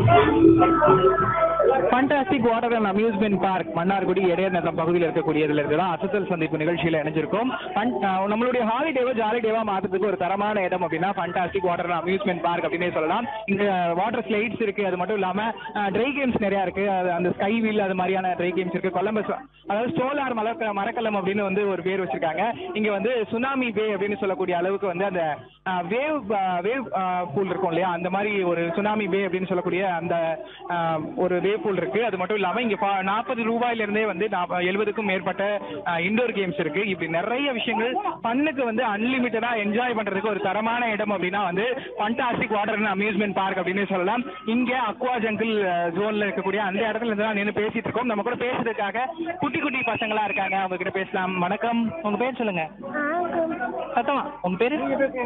Fantastic water and amusement park Mannargudi Idayanatham பகுதியில் இருக்கக்கூடியதுல இருந்து தான் அசத்தல் சந்திப்பு நிகழ்ச்சியில இணைஞ்சிருக்கோம் Fun- அஹ் நம்மளுடைய ஹாலிடேவை ஜாலி டேவா மாத்துறதுக்கு ஒரு தரமான இடம் அப்படின்னா fantastic water and amusement park அப்படின்னே சொல்லலாம் இங்க வாட்டர் ஸ்லைட்ஸ் இருக்கு அது மட்டும் இல்லாம ட்ரை கேம்ஸ் நிறைய இருக்கு அது அந்த ஸ்கை வீல் அது மாதிரியான ட்ரை கேம்ஸ் இருக்கு கொலம்பஸ் அதாவது ஸ்டோலார் மலக்க மரக்கலம் அப்படின்னு வந்து ஒரு பேர் வச்சிருக்காங்க இங்க வந்து சுனாமி பே அப்படின்னு சொல்லக்கூடிய அளவுக்கு வந்து அந்த வேவ் வேவ் பூல் இருக்கும் இல்லையா அந்த மாதிரி ஒரு சுனாமி பே அப்படின்னு சொல்லக்கூடிய அந்த ஆஹ், ஒரு வேவ் பூல் இருக்கு அது மட்டும் இல்லாம இங்க நாற்பது ரூபாயில இருந்தே வந்து எழுபதுக்கும் மேற்பட்ட இண்டோர் கேம்ஸ் இருக்கு இப்படி நிறைய விஷயங்கள் பண்ணுக்கு வந்து அன்லிமிட்டடா என்ஜாய் பண்றதுக்கு ஒரு தரமான இடம் அப்படின்னா வந்து fantastic water and amusement park அப்படின்னு சொல்லலாம் இங்க அக்வா ஜங்கிள் ஜோன்ல இருக்கக்கூடிய அந்த இடத்துல இருந்து தான் நின்று பேசிட்டு இருக்கோம் நம்ம கூட பேசுறதுக்காக குட்டி குட்டி பசங்களா இருக்காங்க அவங்க கிட்ட பேசலாம் வணக்கம் உங்க பேர் சொல்லுங்க சத்தமா உங்க பேரு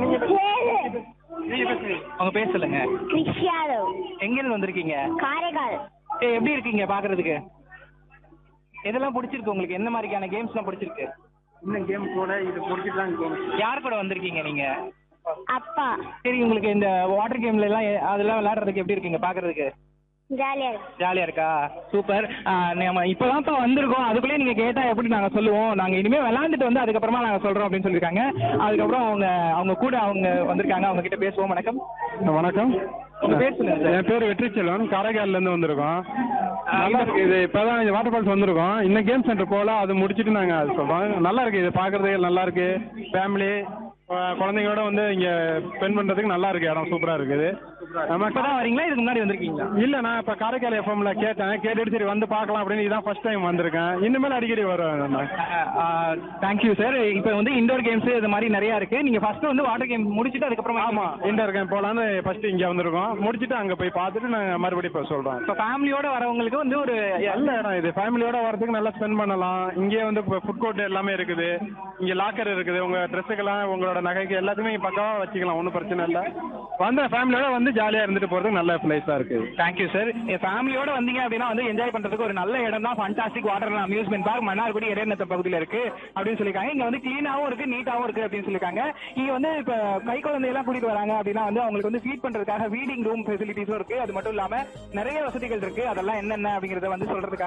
உங்க பேர் சொல்லுங்க கிறிஸ்டியானோ எங்க இருந்து வந்திருக்கீங்க காரைக்கால் ஏய் எப்படி இருக்கீங்க பாக்குறதுக்கு எதெல்லாம் பிடிச்சிருக்கு உங்களுக்கு என்ன மாதிரியான கேம்ஸ்லாம் பிடிச்சிருக்கு இன்னும் கேம் போல இது பிடிச்சிட்டு தான் கேம் யார் கூட வந்திருக்கீங்க நீங்க அப்பா சரி உங்களுக்கு இந்த வாட்டர் கேம்ல எல்லாம் எ- அதெல்லாம் விளையாடுறதுக்கு எப்படி இருக்குங்க பாக்குறதுக்கு ஜாலியா இருக்கு ஜாலியா இருக்கா சூப்பர் நம்ம இப்பதான் இப்ப வந்திருக்கோம் அதுக்குள்ளே நீங்க கேட்டா எப்படி நாங்க சொல்லுவோம் நாங்க இனிமே விளையாண்டுட்டு வந்து அதுக்கப்புறமா நாங்க சொல்றோம் அப்படின்னு சொல்லிருக்காங்க அதுக்கப்புறம் அவங்க அவங்க கூட அவங்க வந்திருக்காங்க அவங்க கிட்ட பேசுவோம் வணக்கம் வணக்கம் உங்க பேர் சொல்லுங்க சார். என் பேர் வெற்றிச்செல்வன் காரைக்கால்ல இருந்து வந்திருக்கோம் நல்லா இருக்கு இது இப்பதான் இந்த வாட்டர் ஃபால்ஸ் வந்திருக்கோம் இன்னும் கேம் சென்டர் போல அது முடிச்சிட்டு நாங்க அது சொல்றோம் நல்லா இருக்கு இது பாக்குறதுக்கு நல்லா இருக்கு ஃபேமிலி குழந்தைங்களோட வந்து இங்க ஸ்பெண்ட் பண்றதுக்கு நல்லா இருக்கு இடம் சூப்பரா இருக்குது நம்ம இப்பதான் வரீங்களா இதுக்கு முன்னாடி வந்திருக்கீங்களா இல்ல நான் இப்ப காரைக்கால் எஃப்எம்ல கேட்டேன் கேட்டுட்டு சரி வந்து பார்க்கலாம் அப்படின்னு இதான் ஃபர்ஸ்ட் டைம் வந்திருக்கேன் இனிமேல் அடிக்கடி வருவேன் நான் தேங்க்யூ சார் இப்போ வந்து இண்டோர் கேம்ஸ் இது மாதிரி நிறைய இருக்கு நீங்க ஃபர்ஸ்ட் வந்து வாட்டர் கேம் முடிச்சிட்டு அதுக்கப்புறமா ஆமா இண்டோர் கேம் போலான்னு ஃபர்ஸ்ட் இங்க வந்திருக்கோம் முடிச்சிட்டு அங்க போய் பார்த்துட்டு நாங்க மறுபடியும் இப்ப சொல்றோம் இப்போ ஃபேமிலியோட வரவங்களுக்கு வந்து ஒரு நல்ல இடம் இது ஃபேமிலியோட வரதுக்கு நல்லா ஸ்பெண்ட் பண்ணலாம் இங்கே வந்து ஃபுட் கோர்ட் எல்லாமே இருக்குது இங்க லாக்கர் இருக்குது உங்க ட்ரெஸ்ஸுக்கெல்லாம் உங்களோட நகைக்கு எல்லாத்தையுமே இங்க பக்காவா வச்சுக்கலாம் ஒன்றும் பிரச்சனை இல்லை வந்த ஃபேமிலியோட வந்து ஜாலியா இருந்துட்டு போறதுக்கு நல்ல பிளேஸா இருக்குது தேங்க்யூ சார் என் ஃபேமிலியோட வந்தீங்க அப்படின்னா வந்து என்ஜாய் பண்றதுக்கு ஒரு நல்ல இடம் தான் fantastic water amusement park Mannargudi Idainatham பகுதியில் இருக்கு அப்படின்னு சொல்லியிருக்காங்க இங்க வந்து கிளீனாவும் இருக்கு நீட்டாவும் இருக்கு அப்படின்னு சொல்லியிருக்காங்க இங்க வந்து இப்ப கை குழந்தையெல்லாம் கூட்டிட்டு வராங்க அப்படின்னா வந்து அவங்களுக்கு வந்து ஃபீட் பண்றதுக்காக ஃபீடிங் ரூம் ஃபெசிலிட்டிஸும் இருக்கு அது மட்டும் இல்லாம நிறைய வசதிகள் இருக்கு அதெல்லாம் என்னென்ன அப்படிங்கறத வந்து சொல்றதுக்காக